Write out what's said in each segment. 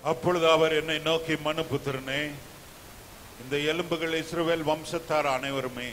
அப்பொழுது அவர் என்னை நோக்கி மனுபுத்திரனே இந்த எலும்புகள் இஸ்ரவேல் வம்சத்தார் அனைவருமே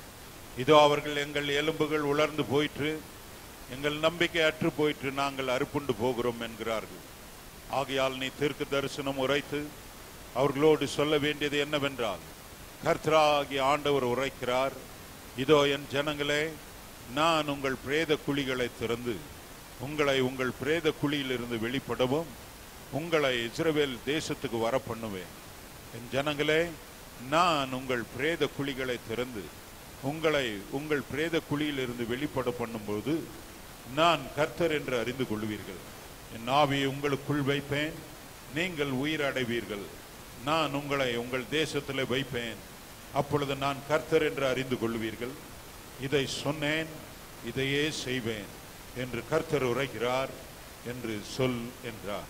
இதோ அவர்கள் எங்கள் எலும்புகள் உலர்ந்து போயிற்று எங்கள் நம்பிக்கை அற்று போயிற்று நாங்கள் அறுப்புண்டு போகிறோம் என்கிறார்கள் ஆகையால் நீ தீர்க்க தரிசனம் உரைத்து அவர்களோடு சொல்ல வேண்டியது என்னவென்றால் கர்த்தராகிய ஆண்டவர் உரைக்கிறார் இதோ என் ஜனங்களே நான் உங்கள் பிரேத குழிகளை திறந்து உங்களை உங்கள் பிரேத குழியிலிருந்து வெளிப்படவும் உங்களை இஸ்ரவேல் தேசத்துக்கு வர பண்ணுவேன் என் ஜனங்களே நான் உங்கள் பிரேத குழிகளை திறந்து உங்களை உங்கள் பிரேத குழியிலிருந்து வெளிப்பட பண்ணும்போது நான் கர்த்தர் என்று அறிந்து கொள்வீர்கள் என் ஆவியை உங்களுக்குள் வைப்பேன் நீங்கள் உயிர் அடைவீர்கள் நான் உங்களை உங்கள் தேசத்தில் வைப்பேன் அப்பொழுது நான் கர்த்தர் என்று அறிந்து கொள்வீர்கள் இதை சொன்னேன் இதையே செய்வேன் என்று கர்த்தர் உரைக்கிறார் என்று சொல் என்றார்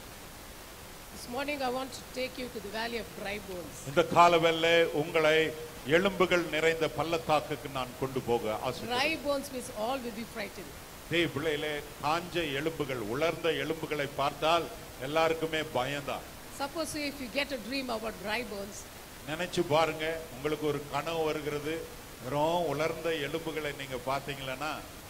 This morning I want to take you to the valley of dry bones. இந்த காலவெல்ல உங்களை எலும்புகள் நிறைந்த பள்ளத்தாக்குக்கு நான் கொண்டு போக ஆசை Dry bones means all will be frightened. தேவ பிள்ளையிலே காஞ்ச எலும்புகள் உலர்ந்த எலும்புகளை பார்த்தால் எல்லாருக்குமே பயம்தான் Suppose if you get a dream about dry bones, நினைச்சு பாருங்க உங்களுக்கு ஒரு கனவு வருகிறது வெறும் உலர்ந்த எலும்புகளை நீங்க பாத்தீங்களன்னா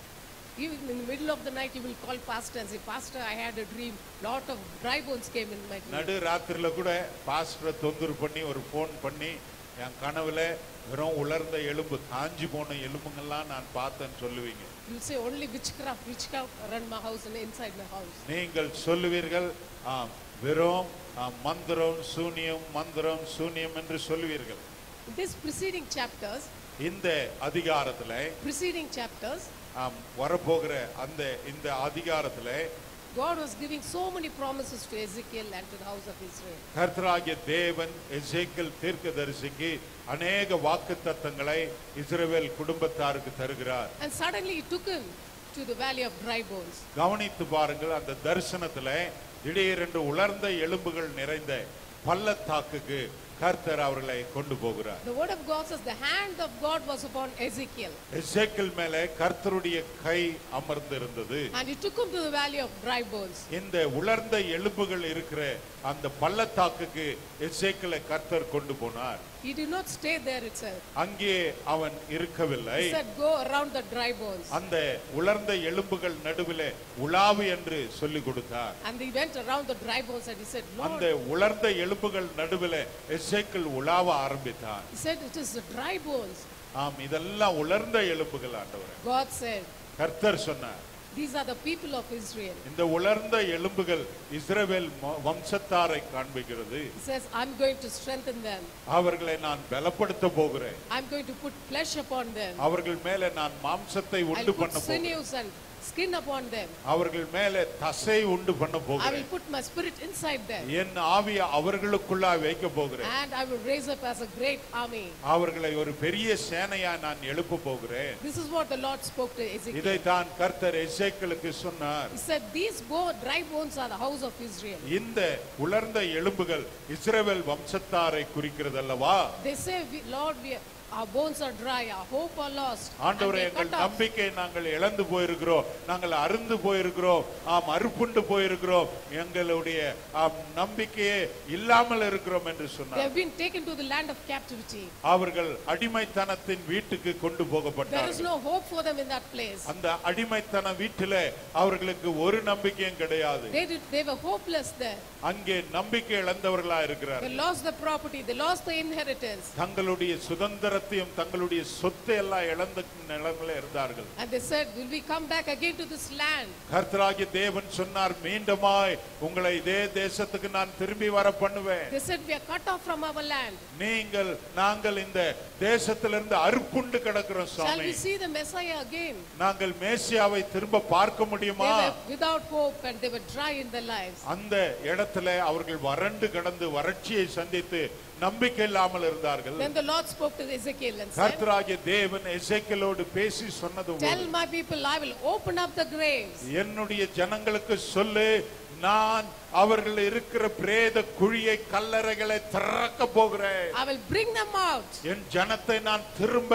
even in the middle of the night you will call pastor and say, Pastor, I had a dream. Lot of dry bones came in my dream. நடு ராத்திரில கூட பாஸ்டரை தொந்தரவு பண்ணி ஒரு ஃபோன் பண்ணி என் கனவுல வெறும் உலர்ந்த எலும்பு காஞ்சி போன எலும்புங்கெல்லாம் நான் பார்த்தேன்னு சொல்லுவீங்க You will say only witchcraft, witchcraft around my house and inside my house. நீங்கள் சொல்லுவீர்கள் ஆம், வெறும் ஆம், மந்திரம் சூனியம் மந்திரம் சூனியம் என்று சொல்லுவீர்கள் In this preceding chapters, இந்த அதிகாரத்துல preceding chapters, ஆம், வரப்போகிற அந்த இந்த அதிகாரத்துல God was giving so many promises to Ezekiel and to the house of Israel. கர்த்தராகிய தேவன் எசேக்கியேல் தீர்க்கதரிசிக்கு அநேக வாக்குத்தத்தங்களை இஸ்ரவேல் குடும்பத்தாருக்கு தருகிறார் And suddenly he took him to the valley of dry bones. கவனித்து பாருங்கள் அந்த தரிசனத்துல திடீரென்று உலர்ந்த எலும்புகள் நிறைந்த பள்ளத்தாக்குக்கு கர்த்தர் அவர்களை கொண்டு போகிறார் The word of God says the hand of God was upon Ezekiel. எசேக்கியேல் மேலே கர்த்தருடைய கை அமர்ந்திருந்தது And he took him to the valley of dry bones. இந்த உலர்ந்த எலும்புகள் இருக்கிற அந்த பள்ளத்தாக்குக்கு எசேக்கியேலை கர்த்தர் கொண்டு போனார் He did not stay there itself. அங்கே அவன் இருக்கவில்லை He said, Go around the dry bones. அந்த உலர்ந்த எலும்புகள் நடுவிலே உலாவு என்று சொல்லிக் கொடுத்தார் And he went around the dry bones and he said, அந்த Lord, உலர்ந்த எலும்புகள் நடுவிலே எசேக்கியேல் உலாவ ஆரம்பித்தார் he said, It is the dry bones. ஆம் இதெல்லாம் உலர்ந்த எலும்புகள் ஆண்டவரே God said, கர்த்தர் சொன்னார் These are the people of Israel. இந்த உலர்ந்த எலும்புகள் இஸ்ரவேல் ம- வம்சத்தாரை காண்பிக்கிறது He says, I'm going to strengthen them. அவர்களை நான் பலப்படுத்த போகிறேன் I'm going to put flesh upon them. அவர்கள் மேலே நான் மாம்சத்தை I'll உண்டு put பண்ண போகிறேன் sinews and skin upon them. அவர்கள் மேலே தசை உண்டு பண்ண I will போகிறேன் put my spirit inside them. என் ஆவியை அவர்களுக்குள்ளா வைக்க போகிறேன் And I will raise up as a great army. அவர்களை ஒரு பெரிய சேனையா நான் எழுப்ப போகிறேன் This is what the Lord spoke to Ezekiel. இதைத்தான் கர்த்தர் எசேக்கியேலுக்கு சொன்னார் He said, These bo- dry bones are the house of Israel. இந்த உலர்ந்த எலும்புகள் இஸ்ரவேல் வம்சத்தாரை குறிக்கிறதல்லவா They say, we, Lord, we, our bones are dry, our hope are lost. And ஆண்டவரே they எங்கள் cut off. நம்பிக்கை நாங்கள் இழந்து போயிருக்கிறோம் நாங்கள் அருந்து போயிருக்கிறோம் ஆம் அறுப்புண்டு போயிருக்கிறோம் எங்களுடைய ஆம், நம்பிக்கையே இல்லாமல் இருக்கிறோம் என்று They சொன்னார் have been taken to the land of captivity. அவர்கள் அடிமைத்தனத்தின் வீட்டுக்கு கொண்டு There is போகப்பட்டார்கள் no hope for them in that place. அந்த அடிமைத்தன வீட்டிலே அவர்களுக்கு ஒரு நம்பிக்கையும் கிடையாது They, did, they were hopeless there. அங்கே நம்பிக்கை இழந்தவர்களா They இருக்கிறார்கள் lost the property, they lost the inheritance. தங்களுடைய சுதந்திரத்தையும் தங்களுடைய சொத்தை எல்லாம் இழந்த நிலங்கள இருந்தார்கள் And they said, Will we come back again to this land? கர்த்தராகிய தேவன் சொன்னார் மீண்டுமாய் உங்களை இதே தேசத்துக்கு நான் திரும்பி வர பண்ணுவேன் They said, We are cut off from our land. நீங்கள் நாங்கள் இந்த தேசத்திலிருந்து அறுப்புண்டு கிடக்கிறோம் Shall Swami we see the Messiah again? நாங்கள் மேசியாவை திரும்ப பார்க்க They முடியுமா were without hope and they were dry in their lives. அந்த இடத்துல அவர்கள் வறண்டு கடந்து வறட்சியை சந்தித்து நம்பிக்கை இல்லாமல் இருந்தார்கள் Then the Lord spoke to Ezekiel and said, கர்த்தராகிய தேவன் எசேக்கியேலோடு பேசி சொன்னது Tell போல, my people, I will open up the graves. என்னுடைய ஜனங்களுக்கு சொல்லு நான் அவர்கள் இருக்கிற பிரேத குழியை கல்லறைகளை திறக்க போகிறேன் I will bring them out. என் ஜனத்தை நான் திரும்ப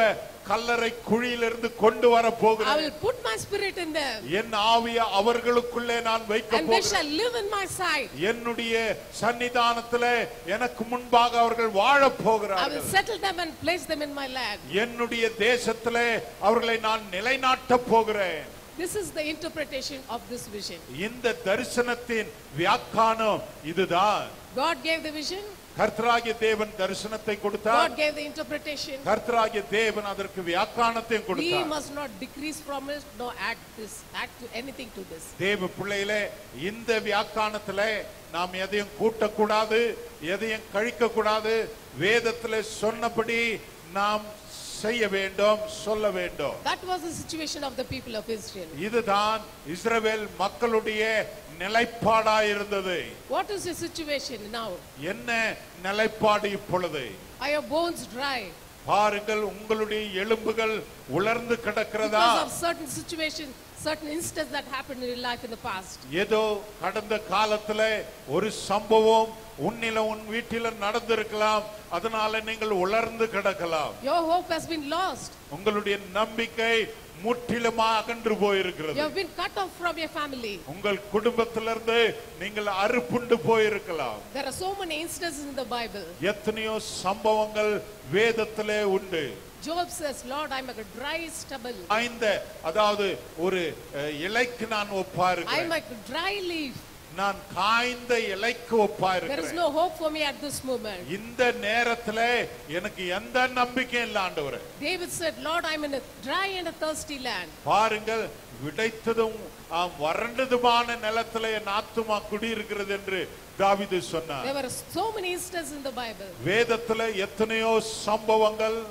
கல்லறை குழியிலிருந்து கொண்டு வர I போகிறேன் will put my spirit in them, என் ஆவிய அவர்களுக்குள்ளே நான் வைக்க and they போகிறேன் shall live in my sight. என்னுடைய சன்னிதானத்திலே எனக்கு முன்பாக அவர்கள் வாழப் I will போகிறார்கள் settle them and place them in my land. என்னுடைய தேசத்திலே அவர்களை நான் நிலைநாட்டப் போகிறேன் This is the interpretation of this vision. இந்த தரிசனத்தின் வியாக்கானம் இதுதான் God gave the vision, கர்த்தராகிய தேவன் தரிசனத்தை கொடுத்தார் God gave the interpretation. கர்த்தராகிய தேவன் அதற்கு வியாக்கானத்தையும் We கொடுத்தார் must not decrease from it, nor add this, add to anything to this. தேவ பிள்ளையிலே இந்த வியாக்கானத்திலே நாம் எதையும் கூட்டக்கூடாது எதையும் கழிக்க கூடாது வேதத்திலே சொன்னபடி நாம் செய்ய வேண்டும் சொல்ல வேண்டும் That was the situation of the people of Israel. இதுதான் இஸ்ரவேல் மக்களுடைய நிலைப்பாடாயிருந்தது What is the situation now? என்ன நிலைப்பாடு இப்பொழுது Are your bones dry? பாருங்கள் உங்களுடைய எலும்புகள் உலர்ந்து கிடக்கிறதா Because of certain situation, certain instance that happened in your life in the past. ஏதோ கடந்த காலத்துல ஒரு சம்பவம் உன்னில உன் வீட்டில நடந்திருக்கலாம் அதனால நீங்கள் உலர்ந்து கிடக்கலாம் Your hope has been lost. உங்களுடைய நம்பிக்கை முற்றிலுமா அகன்று You போயிருக்கிறது have been cut off from your family. உங்கள் குடும்பத்திலிருந்து நீங்கள் அறுப்புண்டு போயிருக்கலாம் There are so many instances in the Bible. எத்தனையோ சம்பவங்கள் வேதத்திலே உண்டு Job says, Lord, I'm like a dry stubble. ஐந்த அதாவது ஒரு அஹ், இலைக்கு நான் ஒப்பா I'm இருக்கிறேன் like a dry leaf. நான் காய்ந்த இலைக்கு ஒப்பா There is இருக்கிறேன் no hope for me at this moment. இந்த நேரத்துல எனக்கு எந்த நம்பிக்கையும் இல்ல ஆண்டவரே David said, Lord, I'm in a dry and a thirsty land. பாருங்கள் விடைத்ததும் ஆம், வறண்டதுமான நிலத்துல என் ஆத்துமா குடியிருக்கிறது என்று தாவீது சொன்னார் There were so many instances in the Bible. வேதத்துல எத்தனையோ சம்பவங்கள்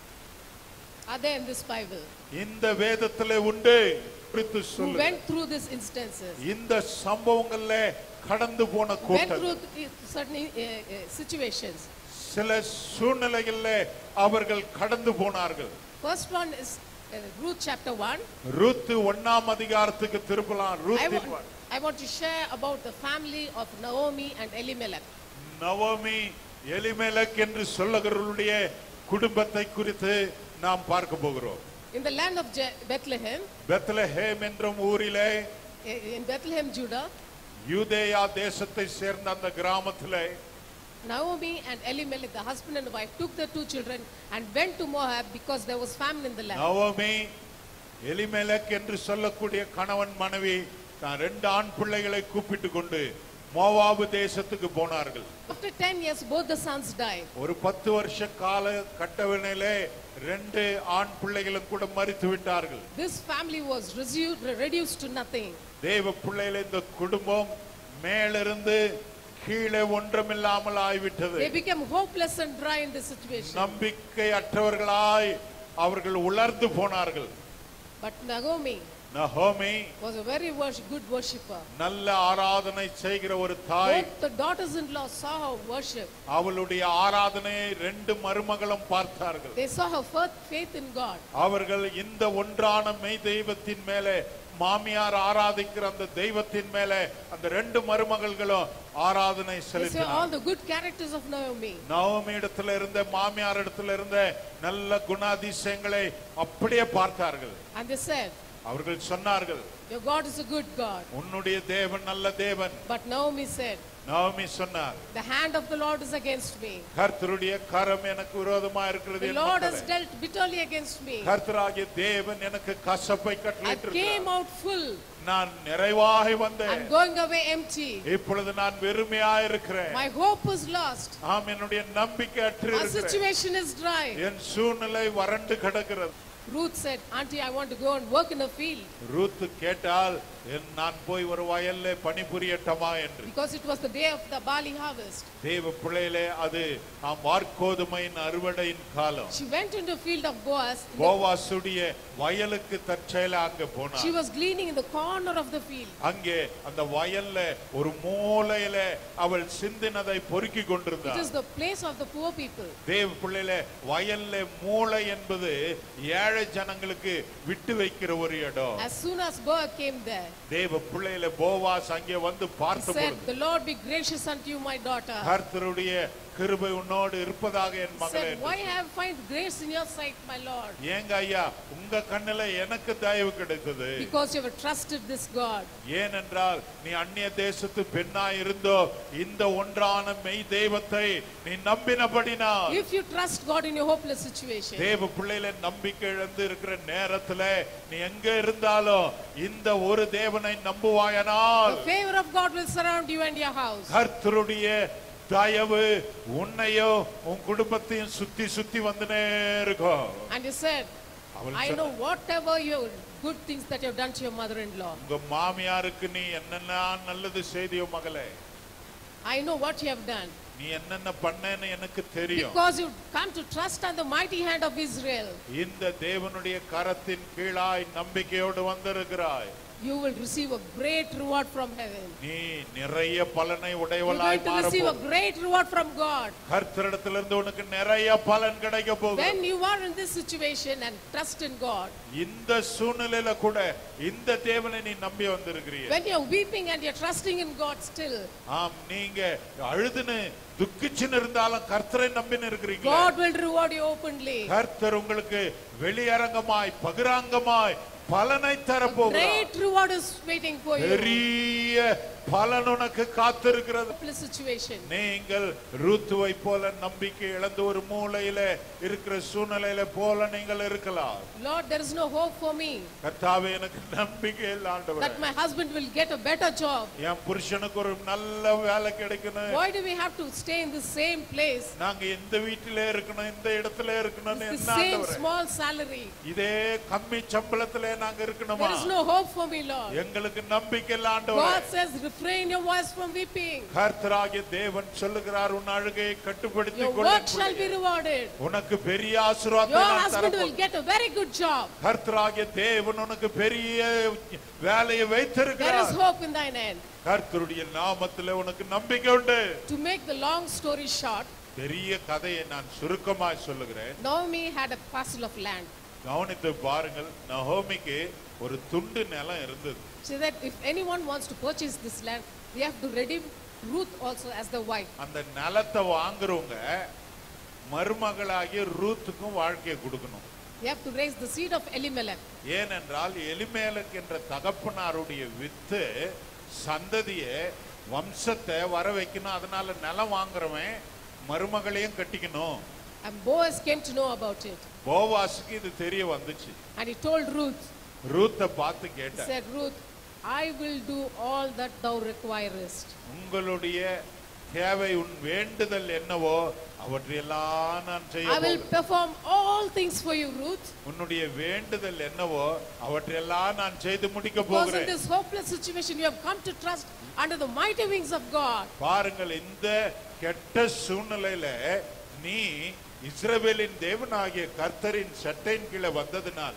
Are there in this Bible? இந்த வேதத்துல உண்டு குறித்து Who சொல்லு went through these instances? இந்த சம்பவங்கள்ல கடந்து போன Went கூட்டம் through th- certain uh, uh, situations. சில சூழ்நிலைகள்ல அவர்கள் கடந்து போனார்கள் First one is uh, Ruth chapter 1. ரூத்து ஒண்ணாம் அதிகாரத்துக்கு திருப்பலாம் I ரூத்தின் want, I want to share about the family of Naomi and Elimelech. Navami எலிமெலக் என்று சொல்லுகிறவர்களுடைய குடும்பத்தை குறித்து நாம் பார்க்க போகிறோம் In the land of Je- Bethlehem, Bethlehem என்றும் ஊரிலே i- in Bethlehem, Judah, யூதேயா தேசத்தை சேர்ந்த அந்த கிராமத்திலே Naomi and Elimelech, the husband and wife, took their two children and went to Moab because there was famine in the land. Navami எலிமெலக் என்று சொல்லக்கூடிய கணவன் மனைவி தான் ரெண்டு ஆண் பிள்ளைகளை கூப்பிட்டு கொண்டு மோவாபு தேசத்துக்கு போனார்கள் After 10 years, both the sons died. ஒரு பத்து வருஷ கால கட்டவினையிலே ரெண்டு ஆண் பிள்ளைகளும் கூட மறித்து விட்டார்கள் This family was resu- reduced to nothing. தேவ பிள்ளைகள இந்த குடும்பம் மேலிருந்து கீழே ஒன்றுமில்லாமல் ஆய்விட்டது They became hopeless and dry in this situation. நம்பிக்கை அற்றவர்களாய் அவர்கள் உலர்ந்து போனார்கள் But Naomi நகோமி was a very worship, good worshipper. நல்ல ஆராதனை செய்கிற ஒரு தாய் Both the daughters-in-law saw her worship. அவளுடைய ஆராதனையை ரெண்டு மருமகளும் பார்த்தார்கள் They saw her first faith in God. அவர்கள் இந்த ஒன்றான மெய் தெய்வத்தின் மேலே மாமியார் ஆராதிக்கிற அந்த தெய்வத்தின் மேலே அந்த ரெண்டு மருமகள்களும் ஆராதனை They saw all செலுத்தினார் the good characters of Naomi. Navami இடத்துல இருந்த மாமியார் இடத்துல இருந்த நல்ல குணாதிசயங்களை அப்படியே பார்த்தார்கள் And they said, அவர்கள் சொன்னார்கள் Your God is a good God. உன்னுடைய தேவன் நல்ல தேவன் But Naomi said, நவமி சொன்னார் The hand of the Lord is against me. கர்த்தருடைய கரம் எனக்கு விரோதமா இருக்கிறது The என் Lord has மக்களே. dealt bitterly against me. கர்த்தராகிய தேவன் எனக்கு கசப்பை I கட்டளையிட்டிருக்கிறார் came out full. நான் நிறைவாக வந்தேன் I'm going away empty. இப்பொழுது நான் வெறுமையா இருக்கிறேன் My hope is lost. ஆம் என்னுடைய நம்பிக்கை அற்று Our இருக்கிறேன் situation is dry. என் சூழ்நிலை வறண்டு கிடக்கிறது Ruth said, Auntie, I want to go and work in a field. ரூத்து கேட்டால் என் நான் போய் ஒரு வயல்ல பணிபுரியட்டமா என்று Because it was the day of the barley harvest. தேவ பிள்ளையிலே அது ஆம் வார்க்கோதுமையின் அறுவடையின் காலம் She went into the field of Boaz. In the- போவாசுடைய வயலுக்கு தற்செயல அங்க she போனார் was gleaning in the corner of the field. அங்கே அந்த வயல்ல ஒரு மூலையில அவள் சிந்தினதை பொறுக்கி It கொண்டிருந்தார் is the place of the poor people. தேவ பிள்ளையில வயல்ல மூளை என்பது ஏழை ஜனங்களுக்கு விட்டு வைக்கிற ஒரு இடம் As soon as Boaz came there, தேவ பிள்ளையில போவாஸ் அங்கே வந்து he பார்த்த said, பொழுது The Lord be gracious unto you, my daughter. கர்த்தருடைய கிருபை உன்னோடு இருப்பதாக என் மகளே Said, Why have I find grace in your sight, my Lord? ஏங்க ஐயா உங்க கண்ணுல எனக்கு தயவு கிடைத்தது Because you have trusted this God. ஏனென்றால் நீ அந்நிய தேசத்து பெண்ணாய் இருந்தோ இந்த ஒன்றான மெய் தெய்வத்தை நீ நம்பினபடினால் If you trust God in your hopeless situation, தேவ பிள்ளையில நம்பிக்கை இழந்து இருக்கிற நேரத்துல நீ எங்க இருந்தாலும் இந்த ஒரு தேவனை நம்புவாயனால் the favor of God will surround you and your house. கர்த்தருடைய தயவு உன்னையோ உன் குடும்பத்தையும் சுத்தி சுத்தி வந்துனே இருக்கும் And he said, அவள் I சொன்ன- know whatever your good things that you have done to your mother-in-law. உங்க மாமியாருக்கு நீ என்னென்ன நல்லது செய்தியோ மகளே I know what you have done. நீ என்னென்ன பண்ணேன்னு எனக்கு தெரியும் Because you come to trust on the mighty hand of Israel, இந்த தேவனுடைய கரத்தின் கீழாய் நம்பிக்கையோடு வந்திருக்கிறாய் you will receive a great reward from heaven. நீ நிறைய பலனை You're உடையவளாய் going to receive a மாறப்போ great reward from God. கர்த்தரிடத்திலிருந்து உனக்கு நிறைய பலன் கிடைக்க போகுது When you are in this situation and trust in God, இந்த சூழ்நிலையில கூட இந்த தேவனை நீ நம்பி வந்திருக்கிறீங்க when you're weeping and you're trusting in God still, ஆம் நீங்க அழுதுன்னு துக்கிச்சுன்னு இருந்தாலும் கர்த்தரை நம்பின்னு இருக்கிறீங்களா God will reward you openly. கர்த்தர் உங்களுக்கு வெளியரங்கமாய் பகிரங்கமாய் பலனை தரப்போகிறார் Great reward is waiting for you. பெரிய பலன் உனக்கு காத்திருக்கிறது Hopeless situation. நீங்கள் ரூத்துவை போல நம்பிக்கை இழந்த ஒரு மூலையில இருக்கிற சூழ்நிலையில போல நீங்கள் இருக்கலாம் Lord, there is no hope for me கர்த்தாவே எனக்கு நம்பிக்கை இல்லை ஆண்டவரே that my husband will get a better job. என் புருஷனுக்கு ஒரு நல்ல வேலை கிடைக்கணும் Why do we have to stay in the same place? நாங்க இந்த வீட்டிலே இருக்கணும் இந்த இடத்துல இருக்கணும்னு The என்ன same ஆண்டவரே small salary. இதே கம்மி சம்பளத்திலே நாங்க இருக்கணுமா There is no hope for me, Lord. எங்களுக்கு நம்பிக்கை இல்லை ஆண்டவரே God says, refrain your voice from weeping. கர்த்தராகிய தேவன் சொல்லுகிறார் உன் அழுகையை கட்டுப்படுத்திக் Your கொள் work என் shall be பிள்ளையே. rewarded. உனக்கு பெரிய Your ஆசீர்வாதத்தை நான் husband will தரப்போகிறேன். get a very good job. கர்த்தராகிய தேவன் உனக்கு பெரிய வேலையை There is வைத்திருக்கிறார் hope in thine end. கர்த்தருடைய நாமத்திலே உனக்கு நம்பிக்கை உண்டு To make the long story short, பெரிய கதையை நான் சுருக்கமாய் சொல்லுகிறேன் Naomi had a parcel of land. கவனித்து பாருங்கள் நகோமிக்கு ஒரு துண்டு நிலம் இருந்தது So that if anyone wants to purchase this land, they have to redeem Ruth also as the wife. அந்த நிலத்தை வாங்குறவங்க மருமகளாகிய ரூத்துக்கும் வாழ்க்கையை கொடுக்கணும் They have to raise the seed of Elimelech. ஏனென்றால் எலிமேலக் என்ற தகப்பனாருடைய வித்து சந்ததியை வம்சத்தை வர வைக்கணும் அதனால நிலம் வாங்குறவன் மருமகளையும் கட்டிக்கணும் And Boaz came to know about it. போவாஸுக்கு இது தெரிய வந்துச்சு And he told Ruth, ரூத்தை பார்த்து he கேட்ட said, Ruth, I will do all that thou requirest. உங்களுடைய தேவை உன் வேண்டுதல் என்னவோ அவற்றையெல்லாம் நான் செய்ய I will போகிறேன். perform all things for you, Ruth. உன்னுடைய வேண்டுதல் என்னவோ அவற்றையெல்லாம் நான் செய்து முடிக்க Because in போகிறேன் this hopeless situation, you have come to trust under the mighty wings of God. பாருங்கள் இந்த கெட்ட சூழ்நிலையில நீ இஸ்ரவேலின் தேவனாகிய கர்த்தரின் சட்டையின் கீழே வந்ததுனால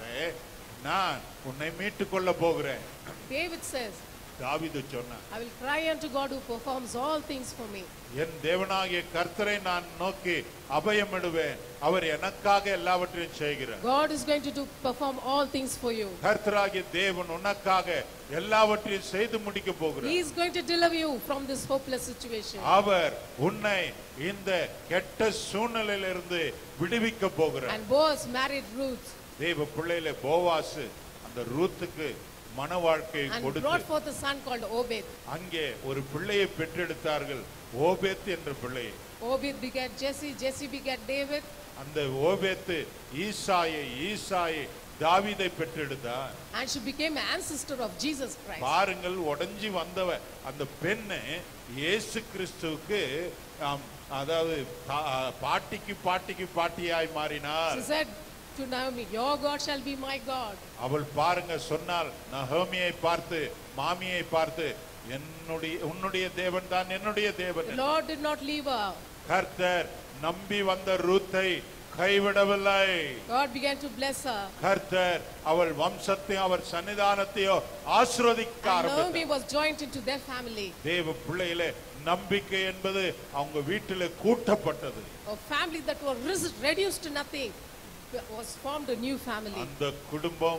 நான் உன்னை மீட்டுக் கொள்ள போகிறேன் David says, தாவீது சொன்னான் I will cry unto God who performs all things for me. என் தேவனாகிய கர்த்தரை நான் நோக்கி அபயமிடுவேன் அவர் எனக்காக எல்லாவற்றையும் செய்கிறார் God is going to do perform all things for you. கர்த்தராகிய தேவன் உனக்காக எல்லாவற்றையும் செய்து முடிக்க He போகிறார் is going to deliver you from this hopeless situation. அவர் உன்னை இந்த கெட்ட சூழ்நிலையிலிருந்து விடுவிக்க போகிறார் And Boaz married Ruth தேவ பிள்ளையில போவாசு அந்த ரூத்துக்கு மன வாழ்க்கையை and கொடுத்து brought forth a son called Obed. அங்கே ஒரு பிள்ளையை பெற்றெடுத்தார்கள் ஓபேத் என்ற பிள்ளையை Obed begat Jesse, Jesse begat David, அந்த ஓபேத்து ஈசாயை ஈசாயை தாவீதை பெற்றெடுத்தார் and she became an ancestor of Jesus Christ. பாருங்கள் உடைஞ்சி வந்தவ அந்த பெண்ணு இயேசு கிறிஸ்துவுக்கு ஆம், அதாவது தா- பாட்டிக்கு பாட்டிக்கு பாட்டியாய் மாறினார் She said to Naomi, Your God shall be my God. அவள் பாருங்க சொன்னால் நகோமியை பார்த்து மாமியை பார்த்து என்னுடைய உன்னுடைய தேவன் தான் என்னுடைய தேவன் The Lord did not leave her. கர்த்தர் நம்பி வந்த ரூத்தை கைவிடவில்லை God began to bless her. கர்த்தர் அவள் வம்சத்தையும் அவர் சன்னிதானத்தையோ ஆசிர்வதிக்க And ஆரம்பித்தார் Naomi was joined into their family. தேவ பிள்ளையிலே நம்பிக்கை என்பது அவங்க வீட்டிலே கூட்டப்பட்டது A family that was ris- reduced to nothing was formed a new family. அந்த குடும்பம்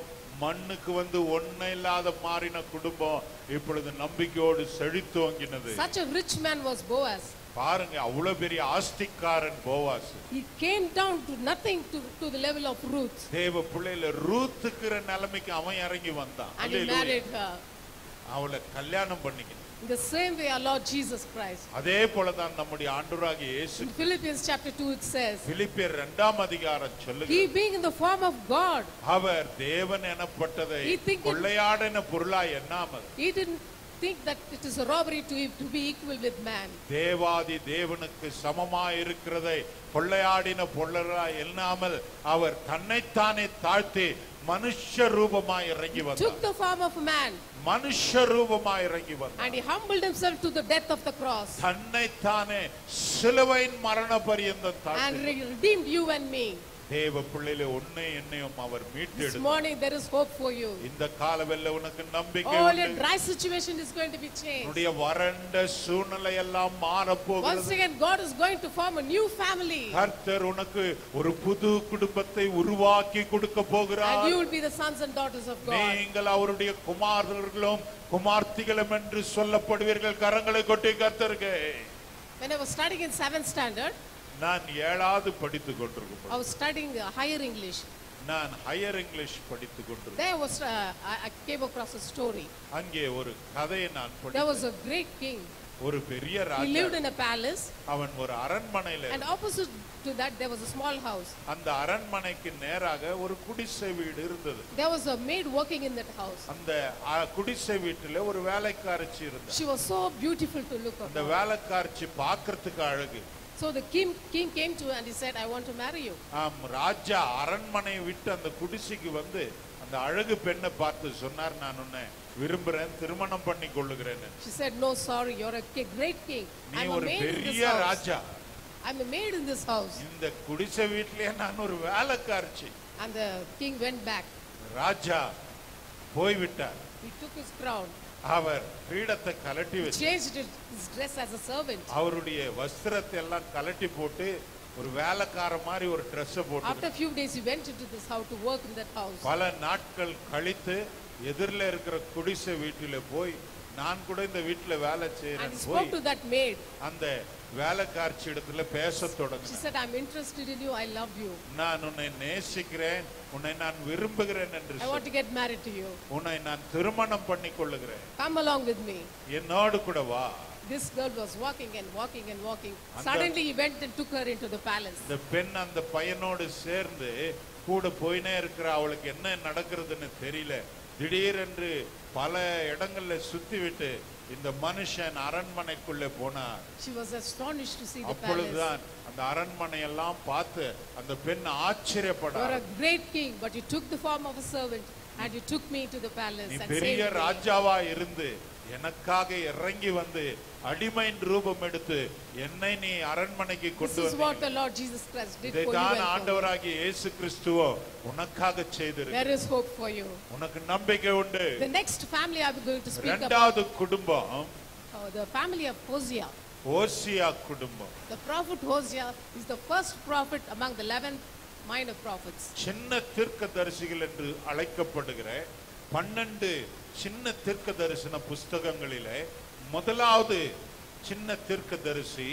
மண்ணுக்கு வந்து ஒண்ணு இல்லாத மாறின குடும்பம் இப்பொழுது நம்பிக்கையோடு செழித்தோங்கினது Such a rich man was Boaz. பாருங்க அவ்வளவு பெரிய ஆஸ்திக்காரன் Boaz He came down to nothing to, to the level of Ruth. தேவ பிள்ளையில ரூத்துக்கிற நிலைமைக்கு அவன் இறங்கி வந்தான் And he hallelujah. married her. அவளை கல்யாணம் பண்ணிக்கணும் In the same way, our Lord Jesus Christ. அதே போலதான் நம்முடைய ஆண்டவராகிய இயேசு In Philippians chapter 2, it says, பிலிப்பியர் இரண்டாம் அதிகாரம் சொல்லுங்க He being in the form of God, அவர் தேவன் எனப்பட்டதை He think it- கொள்ளையாடின பொருளா எண்ணாமல் he didn't think that it is a robbery to, to be equal with man. தேவாதி தேவனுக்கு சமமா இருக்கிறதை கொள்ளையாடின பொருளா எண்ணாமல் அவர் தன்னைத்தானே தாழ்த்தி மனுஷ ரூபமாய் இறங்கி Took வந்தார் the form of a man மனுஷ ரூபமாய் இறங்கி வந்தார் and he humbled himself to the death of the cross தன்னைத்தானே சிலுவையின் மரண பரியந்தம் and தாழ்த்தி re- redeemed you and me. தேவ பிள்ளையில உன்னை என்னையும் அவர் This மீட்டெடுத்தார் morning, there is hope for you. இந்த காலவெல்ல உனக்கு நம்பிக்கை All your உண்டு. dry situation is going to be changed. உன்னுடைய வறண்ட சூழ்நிலை எல்லாம் மாறப் Once போகிறது again, God is going to form a new family. கர்த்தர் உனக்கு ஒரு புது குடும்பத்தை உருவாக்கி கொடுக்க And போகிறார் you will be the sons and daughters of God. நீங்கள் அவருடைய குமாரர்களும் குமார்த்திகளும் என்று சொல்லப்படுவீர்கள் கரங்களை கொட்டி கர்த்தருக்கு When I was studying in seventh standard, நான் ஏழாவது படித்துக் கொண்டிருக்கும் I was studying uh, higher English. நான் ஹையர் இங்கிலீஷ் படித்துக் கொண்டிருந்தேன் There was, uh, I, I came across a story. அங்கே ஒரு கதையை நான் There படித்தேன் was a great king. ஒரு பெரிய He Raja lived in a palace, அவன் ஒரு அரண்மனையில and opposite to that, there was a small house. அந்த அரண்மனைக்கு நேராக ஒரு குடிசை வீடு இருந்தது There was a maid working in that house. அந்த அ, குடிசை வீட்டுல ஒரு வேலைக்காரச்சி இருந்தா She was so beautiful to look அந்த upon. வேலைக்காரச்சி பார்க்கறதுக்கு அழகு So the king, king came to her and he said, I want to marry you. ஆம் ராஜா அரண்மனையை விட்டு அந்த குடிசைக்கு வந்து அந்த அழகு பெண்ணை பார்த்து சொன்னார் நான் உன்னை விரும்புறேன் திருமணம் பண்ணி கொள்ளுகிறேன்னு She said, No, sorry, you're a ki- great king. நீ I'm a ஒரு maid in this பெரிய house. Raja I'm a maid in this house. இந்த குடிசை வீட்லயே நான் ஒரு வேலைக்காரச்சி And the king went back. ராஜா போய்விட்டார் He took his crown, அவர் பீடத்தை கலட்டி வச்சு changed his his dress as a servant. அவருடைய வஸ்திரத்தை எல்லாம் கலட்டி போட்டு ஒரு வேலைக்கார மாதிரி ஒரு Dress போட்டு After a few days, he went into this house to work in that house. பல நாட்கள் கழித்து எதிரில் இருக்கிற குடிசை வீட்டில போய் நான் கூட இந்த வீட்டுல வேலை And he செய்யறேன் spoke போய் to that maid. அந்த வேலைக்காரச்சி இடத்துல பேச She தொடங்கினேன் said, I'm interested in you. I love you. நான் உன்னை நேசிக்கிறேன் உன்னை நான் விரும்புகிறேன் என்று I want சொல். to get married to you. உன்னை நான் திருமணம் பண்ணி கொள்ளுகிறேன் Come along with me. என்னோடு கூட வா This girl was walking and walking and walking. And Suddenly, he went and took her into the palace. இந்த பெண் அந்த பையனோடு சேர்ந்து கூட போயினே இருக்கிற அவளுக்கு என்ன நடக்கிறதுன்னு தெரியல திடீரென்று பல இடங்கள்ல சுத்தி விட்டு இந்த மனுஷன் அரண்மனைக்குள்ளே போனார் She was astonished to see the palace. அப்பொழுதுதான் அந்த அரண்மனை எல்லாம் பார்த்து அந்த பெண் You're ஆச்சரியப்படார் a great king, but you took the form of a servant and you took me to the palace நீ and பெரிய saved me. ராஜாவா இருந்து எனக்காக இறங்கி வந்து அடிமையின் ரூபம் எடுத்து என்னை நீ அரண்மனைக்கு This கொண்டு is what வந்தீங்க the Lord Jesus Christ did for you இதைத்தான் and for me. ஆண்டவராகிய இயேசு கிறிஸ்துவோ உனக்காக செய்திருக்கு There is hope for you. உனக்கு நம்பிக்கை உண்டு The next family I'm going to speak about, இரண்டாவது குடும்பம் uh, the family of Hosea. ஓசியா குடும்பம் The prophet Hosea is the first prophet among the 11 minor prophets. சின்ன தீர்க்க தரிசிகள் என்று அழைக்கப்படுகிற பன்னெண்டு சின்ன தீர்க்க தரிசன புஸ்தகங்களிலே முதலாவது சின்ன தீர்க்க தரிசி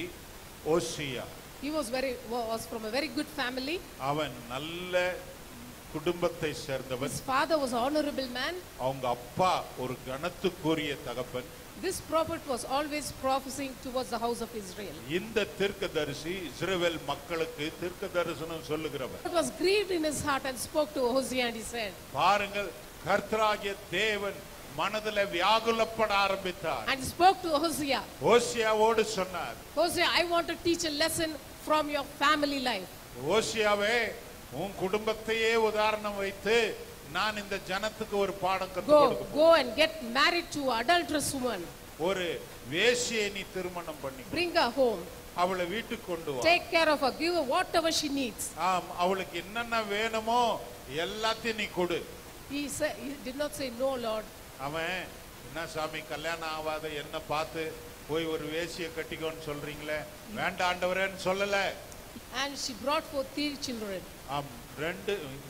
ஓசியா He was very was from a very good family. அவன் நல்ல குடும்பத்தை சேர்ந்தவன் His father was an honorable man. அவங்க அப்பா ஒரு கனத்துக்குரிய தகப்பன் This prophet was always prophesying towards the house of Israel. இந்த தீர்க்கதரிசி இஸ்ரவேல் மக்களுக்கு தீர்க்க தரிசனம் சொல்லுகிறவர் God was grieved in his heart and spoke to Hosea and he said, பாருங்கள் கர்த்தராகிய தேவன் மனதில் வியாகுலப்பட ஆரம்பித்தார் and he spoke to Hosea, ஓசியாவோடு சொன்னார் Hosea, I want to teach a lesson from your family life. ஓசியாவே உன் குடும்பத்தையே உதாரணம் வைத்து நான் இந்த ஜனத்துக்கு ஒரு பாடம் கற்றுக் Go, கொடுக்க go and get married to an adulterous woman. ஒரு வேசியை நீ திருமணம் பண்ணி Bring her home. அவளை வீட்டுக்கு கொண்டு வா Take care of her. Give her whatever she needs. ஆம் அவளுக்கு என்னென்ன வேணுமோ எல்லாத்தையும் நீ கொடு He said, he did not say, No, Lord. அவன் என்ன சாமி கல்யாணம் ஆகாத என்ன பார்த்து போய் ஒரு வேசியை கட்டிக்கோன்னு சொல்றீங்களே வேண்டாம் ஆண்டவரேன்னு சொல்லல And she brought forth three children. ஆம் ரெண்டு மூ-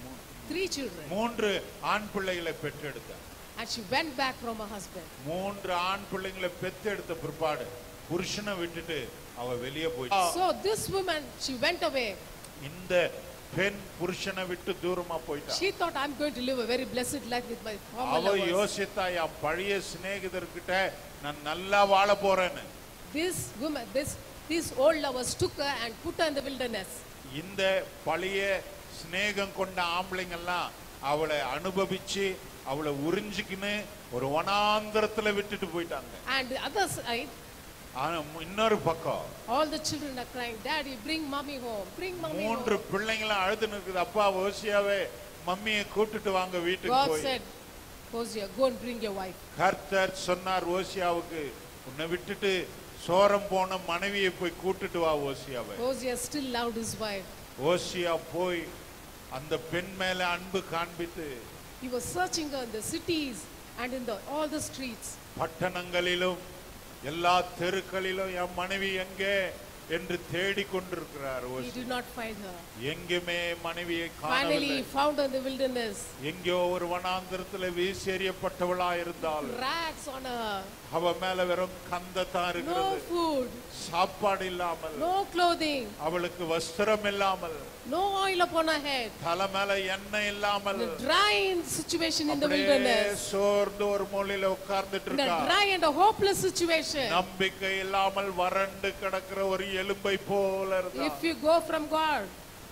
three children. மூன்று ஆண் பிள்ளைகளை பெற்றெடுத்தார் And she went back from her husband. மூன்று ஆண் பிள்ளைங்களை பெத்தெடுத்த பிற்பாடு புருஷனை விட்டுட்டு அவ வெளியே போயிட்டா So this woman, she went away. இந்த பெண் புருஷனை விட்டு தூரமா போயிட்டா She thought, I'm going to live a very blessed life with my former அவ lovers. யோசித்தா என் பழைய சிநேகிதர்கிட்ட நான் நல்லா வாழ போறேன்னு This woman, this, these old lovers took her and put her in the wilderness. இந்த பழைய சிநேகம் கொண்ட ஆம்பளைங்கெல்லாம் அவளை அனுபவிச்சு அவளை உறிஞ்சிக்கின்னு ஒரு வனாந்திரத்துல விட்டுட்டு போயிட்டாங்க And the other side, ஆனா இன்னொரு பக்கம் all the children are crying, Daddy, bring mommy home, bring mommy மூன்று home. பிள்ளைங்களும் அழுது நிற்குது அப்பா ஓசியாவே மம்மியை கூட்டிட்டு வாங்க வீட்டுக்கு God போய் said, Hosea, go and bring your wife. கர்த்தர் சொன்னார் ஓசியாவுக்கு உன்னை விட்டுட்டு சோரம் போன மனைவியை போய் கூட்டிட்டு வா ஓசியாவை Hosea still loved his wife. ஓசியா போய் அந்த பெண் மேல அன்பு காண்பித்து He was searching her in the cities and in the, all the streets. பட்டணங்களிலும் எல்லா தெருக்களிலும் என் மனைவி எங்கே என்று தேடிக் கொண்டிருக்கிறார் He Hosea. did not find her. எங்குமே மனைவியை Finally, காணவில்லை he found her in the wilderness. எங்கேயோ ஒரு வனாந்திரத்துல வீசி எறியப்பட்டவளா இருந்தால் Rags on her, அவ மேல வெறும் கந்தத்தான் no இருக்கிறது food, சாப்பாடு இல்லாமல் no clothing, அவளுக்கு வஸ்திரம் இல்லாமல் no oil upon her head. தலை மேல எண்ணெய் இல்லாமல் In a dry situation in the அப்படியே wilderness. சோர்ந்து ஒரு மூலையில உட்கார்ந்துட்டு In a இருக்கா dry and a hopeless situation. நம்பிக்கை இல்லாமல் வறண்டு கிடக்கிற ஒரு எலும்பை போல இருந்தா If you go from God,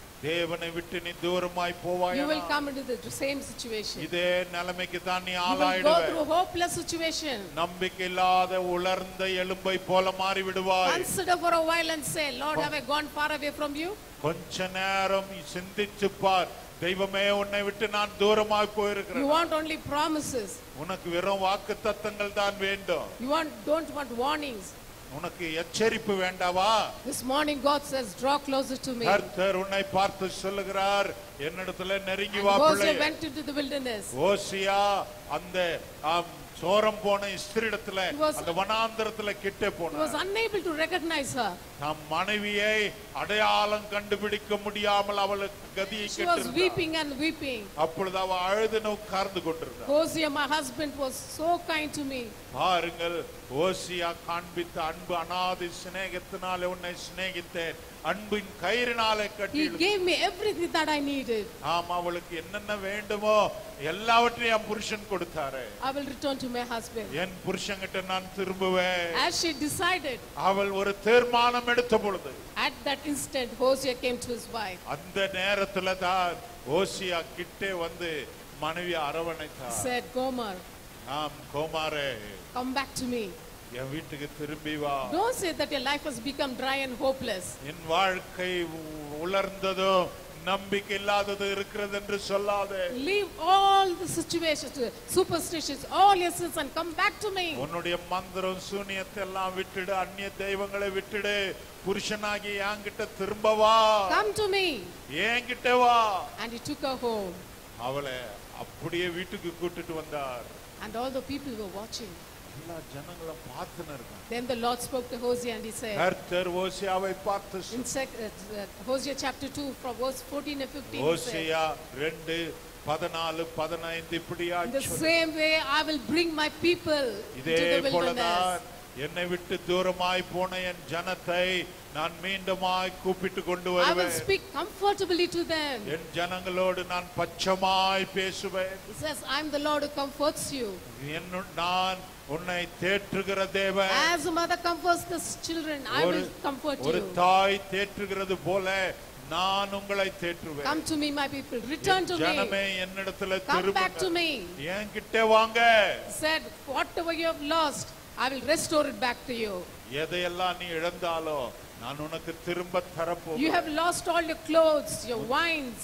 தேவனை விட்டு நீ தூரமாய் you போவாய் will come into the same situation. இதே நிலைமைக்கு தான் நீ You will go ஆளாயிடுவ through a hopeless situation. நம்பிக்கை இல்லாத உலர்ந்த எலும்பை போல மாறி விடுவாய் Consider for a while and say, Lord, have I gone far away from you? கொஞ்ச நேரம் சிந்திச்சு பார் தெய்வமே உன்னை விட்டு நான் தூரமாய் You போயிருக்கிறேன் want only promises. உனக்கு வெறும் வாக்கு தத்தங்கள் தான் வேண்டும் You want, don't want warnings. உனக்கு எச்சரிப்பு வேண்டாவா This morning God says, draw closer to me. கர்த்தர் உன்னை பார்த்து சொல்லுகிறார் என்னிடத்துல நெருங்கி And வா Hosea பிள்ளையே went into the wilderness. ஓசியா அந்த ஆம், சோரம் போன ஸ்திரிடத்துல He was- அந்த வனாந்திரத்துல கிட்ட He போன was unable to recognize her. தம் மனைவியை அடையாளம் கண்டுபிடிக்க முடியாமல் அவளுக்கு கதியை She was கெட்டிருந்தாள். weeping and weeping. அப்பொழுது அவ அழுதுன்னு உட்கார்ந்து கொண்டிருந்தார் Hosea, my husband, was so kind to me. பாருங்கள் ஓசியா காண்பித்த அன்பு அனாதி சிநேகத்தினாலே உன்னை சிநேகித்தேன் அன்பின் கயிறினாலே கட்டி He gave me everything that I needed. ஆமா அவளுக்கு என்னென்ன வேண்டுமோ எல்லாவற்றையும் என் புருஷன் கொடுத்தாரு I will return to my husband. என் புருஷன்கிட்ட நான் திரும்புவேன் As she decided, அவள் ஒரு தீர்மானம் எடுத்த பொழுது at that instant, Hosea came to his wife. அந்த நேரத்துல தான் ஓசியா கிட்டே வந்து மனைவி அரவணைத்தார் Said, Gomer, ஆம் கோமாரே come back to me. என் வீட்டுக்கு திரும்பி வா Don't say that your life has become dry and hopeless. என் வாழ்க்கை உ- உலர்ந்ததும் நம்பிக்கை இல்லாதது இருக்கிறது என்று சொல்லாதே Leave all the situations, the superstitions, all your sins, and come back to me. உன்னுடைய மந்திரம் சூனியத்தை எல்லாம் விட்டுடு அந்நிய தெய்வங்களை விட்டுடு புருஷனாகி என்கிட்ட திரும்ப வா Come to me. என்கிட்ட வா And he took her home. அவளை அப்படியே வீட்டுக்கு கூட்டிட்டு வந்தார் And all the people were watching. எல்லா ஜனங்களும் பார்த்துன்னு இருக்காங்க Then the Lord spoke to Hosea and he said, கர்த்தர் ஓசியாவை பார்த்து in sec- uh, uh, Hosea chapter 2, from verse 14 and 15, he said, ஓசியா ரெண்டு பதினாலு பதினைந்து இப்படியா In the same way, I will bring my people இதே into the போலதான் wilderness. என்னை விட்டு தூரமாய் போன என் ஜனத்தை நான் மீண்டுமாய் கூப்பிட்டு கொண்டு I will வருவேன் speak comfortably to them. என் ஜனங்களோடு நான் பச்சமாய் பேசுவேன் He says, I'm the Lord who comforts you. என்னு நான் உன்னை தேற்றுகிற தேவன் As a mother comforts the children, I ஒரு will comfort ஒரு you. தாய் தேற்றுகிறது போல நான் உங்களை தேற்றுவேன் Come to me, my people. Return N to ஜனமே me. என்னிடத்துல Come back to திரும்ப me. என்கிட்ட வாங்க He said, whatever you have lost, I will restore it back to you. எதையெல்லாம் நீ இழந்தாலோ நான் உனக்கு திரும்ப You தரப்போகிறேன் have lost all your clothes, your wines.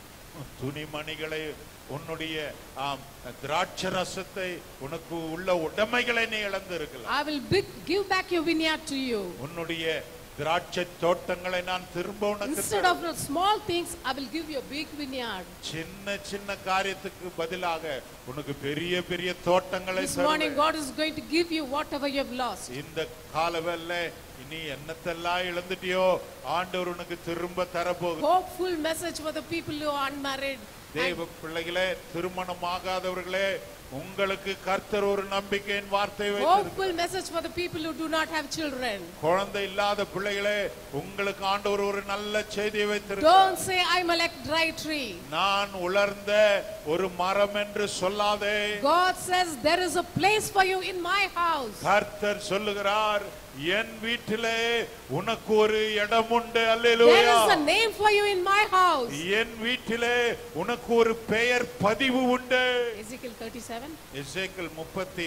துணிமணிகளை உன்னுடைய ஆம், திராட்சை ரசத்தை உனக்கு உள்ள உடைமைகளை நீ இழந்திருக்கலாம் I will big- give back your vineyard to you. உன்னுடைய திராட்சை தோட்டங்களை நான் திரும்ப உனக்கு Instead of the small things, I will give you a big vineyard. சின்ன சின்ன காரியத்துக்கு பதிலாக உனக்கு பெரிய பெரிய தோட்டங்களை This morning, தருவேன். God is going to give you whatever you have lost. இந்த காலவெல்ல நீ என்னத்தெல்லாம் இழந்துட்டியோ ஆண்டவர் உனக்கு திரும்ப தரப்போகுது Hopeful message for the people who are unmarried தேவ பிள்ளைகளே திருமணமாகாதவர்களே உங்களுக்கு கர்த்தர் ஒரு நம்பிக்கையின் வார்த்தை வைத்திருக்கிறார் Hopeful message for the people who do not have children. குழந்தை இல்லாத பிள்ளைகளே உங்களுக்கு ஆண்டவர் ஒரு நல்ல செய்தியை வைத்திருக்கிறார் Don't say, I'm a like dry tree. நான் உலர்ந்த ஒரு மரம் என்று சொல்லாதே God says, there is a place for you in my house. கர்த்தர் சொல்லுகிறார் என் வீட்டிலே உனக்கு ஒரு இடம் உண்டு There hallelujah is a name for you in my house. என் வீட்டிலே உனக்கு ஒரு பெயர் பதிவு உண்டு Ezekiel 37, எசேக்கியேல் முப்பத்தி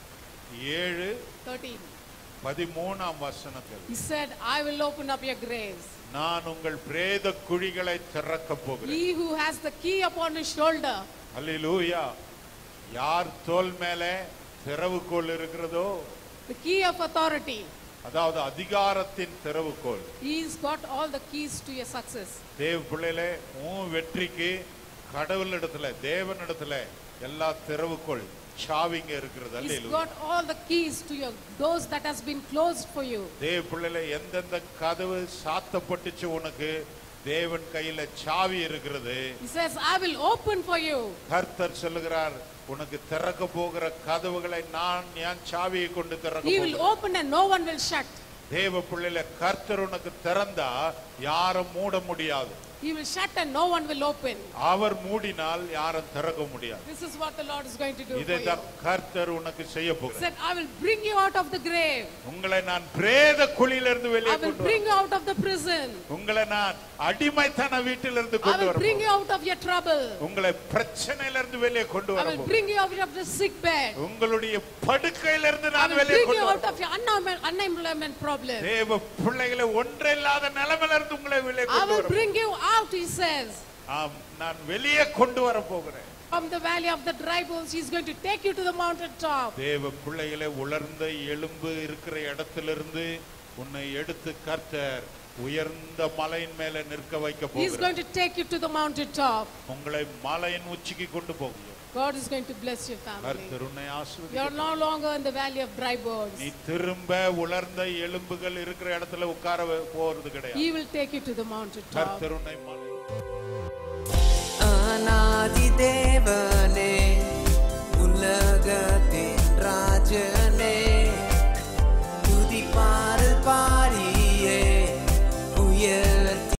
ஏழு 13. பதிமூணாம் வசனத்தில் He said, I will open up your graves. நான் உங்கள் பிரேத குழிகளை திறக்க போகிறேன் He who has the key upon his shoulder, அல்லேலூயா யார் தோல் மேலே திறவுகோல் இருக்கிறதோ the key of authority, அதாவது அதிகாரத்தின் திறவுகோல் he's got all the keys to your success. தேவ பிள்ளையிலே உன் வெற்றிக்கு கடவுளிடத்துல தேவனிடத்துல எல்லா திறவுகோல் சாவிங்க இருக்கிறது He's hallelujah got all the keys to your doors that has been closed for you. தேவ பிள்ளையில எந்தெந்த கதவு சாத்தப்பட்டுச்சு உனக்கு தேவன் கையில சாவி இருக்கிறது He says, I will open for you. கர்த்தர் சொல்லுகிறார் உனக்கு திறக்க போகிற கதவுகளை நான் என் சாவியை கொண்டு திறக்க He will போகிறேன் open and no one will shut. தேவ பிள்ளையில கர்த்தர் உனக்கு திறந்தா யாரும் மூட முடியாது He will shut and no one will open. அவர் மூடினால் யாரும் திறக்க முடியாது This is what the Lord is going to do for you. இதைதான் கர்த்தர் உனக்கு செய்ய He போகிறார் said, I will bring you out of the grave. உங்களை நான் பிரேத குழியிலிருந்து வெளியே I will கொண்டு bring வரேன் you out of the prison. உங்களை நான் அடிமைத்தன வீட்டிலிருந்து I கொண்டு will வரேன் bring you out of your trouble. உங்களை பிரச்சனையிலிருந்து வெளியே கொண்டு I will வரேன் bring you out of the sick bed. உங்களுடைய படுக்கையிலிருந்து I நான் will வெளியே bring you கொண்டு out வரேன் of your unemployment, unemployment problem. தேவ பிள்ளைகளை ஒன்றில்லாத நிலைமையில இருந்து உங்களை வெளியே I கொண்டு will வரேன் bring you out, he says. ஆம் நான் வெளியே கொண்டு வர போகிறேன் From the valley of the dry bones, he's going to take you to the mountain top. தேவ பிள்ளைகளை உலர்ந்த எலும்பு இருக்கிற இடத்திலிருந்து உன்னை எடுத்து கர்த்தர் உயர்ந்த மலையின் மேல நிற்க வைக்க He's போகிறார் going to take you to the mountain top. உங்களை மலையின் உச்சிக்கு கொண்டு போகிறார் God is going to bless your family. கர்த்தர் உன்னை You're ஆசீர்வதிப்பார். no longer in the valley of dry bones. நீ திரும்ப உலர்ந்த எலும்புகள் இருக்கிற இடத்துல உட்கார வே- போறது கிடையாது He will take you to the mountain top. கர்த்தர் உன்னை மலை அநாதி தேவனே உலகத்தில்